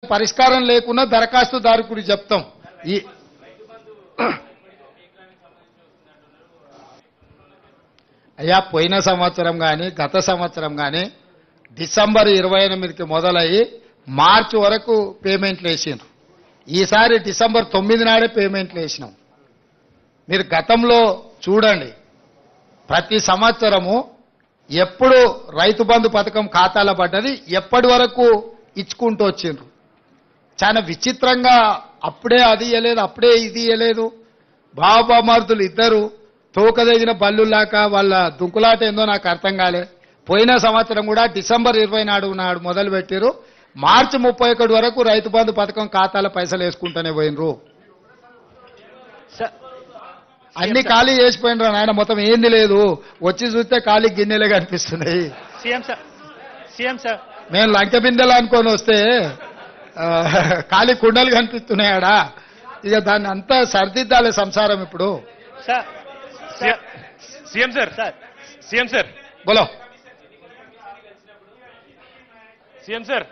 పరిష్కారం లేకున్నా దరఖాస్తుదారుకుడికి చెప్తాం ఈ అయ్యా పోయిన సంవత్సరం కానీ గత సంవత్సరం కానీ డిసెంబర్ ఇరవై ఎనిమిదికి మొదలయ్యి మార్చి వరకు పేమెంట్లు వేసిండ్రు ఈసారి డిసెంబర్ తొమ్మిది నాడే పేమెంట్లు వేసినాం మీరు గతంలో చూడండి ప్రతి సంవత్సరము ఎప్పుడు రైతు బంధు పథకం ఖాతాలో పడ్డది ఎప్పటి వరకు ఇచ్చుకుంటూ వచ్చిండ్రు చాలా విచిత్రంగా అప్పుడే అది ఇయ్యలేదు అప్పుడే ఇది ఇయ్యలేదు బాబామార్దులు ఇద్దరు తోకదగిన బల్లులాక వాళ్ళ దుంకులాట ఏందో నాకు అర్థం కాలే పోయిన సంవత్సరం కూడా డిసెంబర్ ఇరవై నాడు నాడు మొదలు పెట్టారు మార్చి ముప్పై ఒకటి వరకు రైతు బంధు పథకం ఖాతాల పైసలు వేసుకుంటూనే పోయినరు సార్ అన్ని ఖాళీ చేసిపోయినరు నాయన మొత్తం ఏంది లేదు వచ్చి చూస్తే ఖాళీ గిన్నెలే కనిపిస్తున్నాయి సీఎం సార్ సీఎం సార్ మేము లంక బిందెలు అనుకొని వస్తే ఆ, ఖాళీ కుండలు కనిపిస్తున్నాయాడా ఇక దాన్ని అంతా సరిదిద్దాలి సంసారం ఇప్పుడు sir CM sir sir CM sir బోలో సీఎం సార్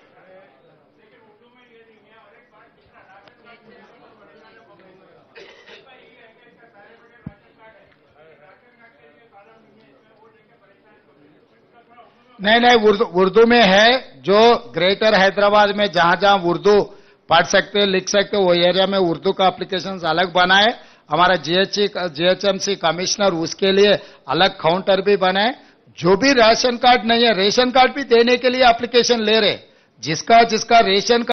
नहीं नहीं उर्दू उर्दू में है जो ग्रेटर हैदराबाद में जहां जहां उर्दू पढ़ सकते लिख सकते वो एरिया में उर्दू का एप्लीकेशन अलग बनाए हमारा जीएचसी जीएचएमसी कमिश्नर उसके लिए अलग काउंटर भी बनाए जो भी राशन कार्ड नहीं है रेशन कार्ड भी देने के लिए एप्लीकेशन ले रहे जिसका जिसका रेशन